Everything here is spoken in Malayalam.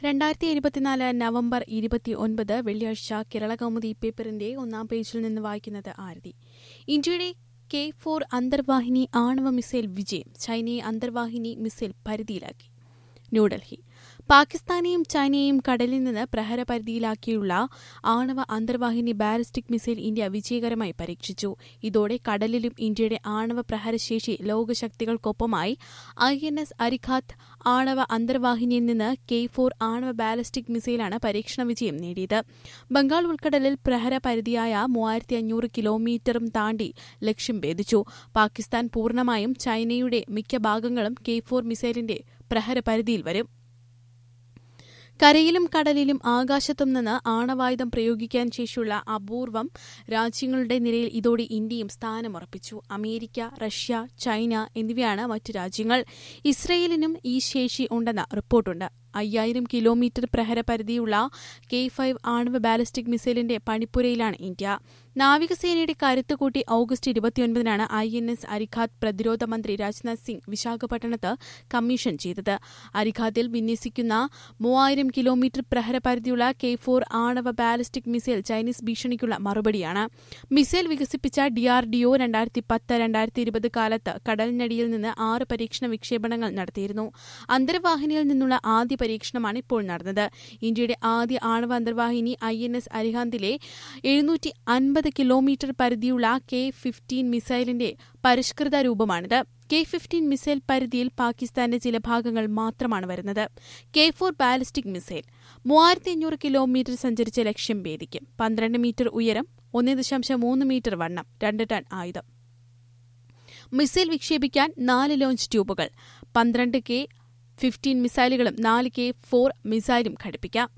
രണ്ടായിരത്തി ഇരുപത്തിനാല് നവംബർ ഇരുപത്തി ഒൻപത് വെള്ളിയാഴ്ച കേരള കൗമുദി പേപ്പറിന്റെ ഒന്നാം പേജിൽ നിന്ന് വായിക്കുന്നത് ആരതി ഇന്ത്യയുടെ കെ ഫോർ അന്തർവാഹിനി ആണവ മിസൈൽ വിജയം ചൈനയെ അന്തർവാഹിനി മിസൈൽ പരിധിയിലാക്കി ന്യൂഡൽഹി പാകിസ്ഥാനെയും ചൈനയെയും കടലിൽ നിന്ന് പ്രഹരപരിധിയിലാക്കിയുള്ള ആണവ അന്തർവാഹിനി ബാലിസ്റ്റിക് മിസൈൽ ഇന്ത്യ വിജയകരമായി പരീക്ഷിച്ചു ഇതോടെ കടലിലും ഇന്ത്യയുടെ ആണവ പ്രഹരശേഷി ലോകശക്തികൾക്കൊപ്പമായി ഐ എൻ എസ് അരിഖാത്ത് ആണവ അന്തർവാഹിനിയിൽ നിന്ന് കെ ഫോർ ആണവ ബാലിസ്റ്റിക് മിസൈലാണ് പരീക്ഷണ വിജയം നേടിയത് ബംഗാൾ ഉൾക്കടലിൽ പ്രഹരപരിധിയായ മൂവായിരത്തി അഞ്ഞൂറ് കിലോമീറ്ററും താണ്ടി ലക്ഷ്യം ഭേദിച്ചു പാകിസ്ഥാൻ പൂർണ്ണമായും ചൈനയുടെ മിക്ക ഭാഗങ്ങളും കെ ഫോർ മിസൈലിന്റെ പ്രഹരപരിധിയിൽ വരും കരയിലും കടലിലും ആകാശത്തും നിന്ന് ആണവായുധം പ്രയോഗിക്കാൻ ശേഷിയുള്ള അപൂർവം രാജ്യങ്ങളുടെ നിരയിൽ ഇതോടെ ഇന്ത്യയും സ്ഥാനമുറപ്പിച്ചു അമേരിക്ക റഷ്യ ചൈന എന്നിവയാണ് മറ്റു രാജ്യങ്ങൾ ഇസ്രയേലിനും ഈ ശേഷി ഉണ്ടെന്ന് റിപ്പോർട്ടുണ്ട് അയ്യായിരം കിലോമീറ്റർ പ്രഹരപരിധിയുള്ള കെ ഫൈവ് ആണവ ബാലിസ്റ്റിക് മിസൈലിന്റെ പണിപ്പുരയിലാണ് ഇന്ത്യ നാവികസേനയുടെ കരുത്ത് കൂട്ടി ഓഗസ്റ്റ് ഇരുപത്തിയൊൻപതിനാണ് ഐ എൻ എസ് അരിഖാത്ത് പ്രതിരോധ മന്ത്രി രാജ്നാഥ് സിംഗ് വിശാഖപട്ടണത്ത് കമ്മീഷൻ ചെയ്തത് അരിഖാത്തിൽ വിന്യസിക്കുന്ന മൂവായിരം കിലോമീറ്റർ പ്രഹരപരിധിയുള്ള കെ ഫോർ ആണവ ബാലിസ്റ്റിക് മിസൈൽ ചൈനീസ് ഭീഷണിക്കുള്ള മറുപടിയാണ് മിസൈൽ വികസിപ്പിച്ച ഡിആർഡിഒ രണ്ടായിരത്തി പത്ത് രണ്ടായിരത്തി ഇരുപത് കാലത്ത് കടലിനടിയിൽ നിന്ന് ആറ് പരീക്ഷണ വിക്ഷേപണങ്ങൾ നടത്തിയിരുന്നു അന്തർവാഹിനിയിൽ നിന്നുള്ള ആദ്യ പരീക്ഷണമാണ് ഇപ്പോൾ നടന്നത് ഇന്ത്യയുടെ ആദ്യ ആണവ അന്തർവാഹിനി ഐ എൻ എസ് അരിഹാന്തിലെ എഴുന്നൂറ്റി അൻപത് കിലോമീറ്റർ പരിധിയുള്ള കെ ഫിഫ്റ്റീൻ മിസൈലിന്റെ പരിഷ്കൃത രൂപമാണിത് കെ ഫിഫ്റ്റീൻ മിസൈൽ പരിധിയിൽ പാകിസ്ഥാന്റെ ചില ഭാഗങ്ങൾ മാത്രമാണ് വരുന്നത് കെ ഫോർ ബാലിസ്റ്റിക് മിസൈൽ മൂവായിരത്തി അഞ്ഞൂറ് കിലോമീറ്റർ സഞ്ചരിച്ച ലക്ഷ്യം ഭേദിക്കും പന്ത്രണ്ട് മീറ്റർ ഉയരം ഒന്ന് ദശാംശം മൂന്ന് മീറ്റർ വണ്ണം രണ്ട് ടൺ ആയുധം മിസൈൽ വിക്ഷേപിക്കാൻ നാല് ലോഞ്ച് ട്യൂബുകൾ പന്ത്രണ്ട് കെ ഫിഫ്റ്റീൻ മിസൈലുകളും നാല് കെ ഫോർ മിസൈലും ഘടിപ്പിക്കാം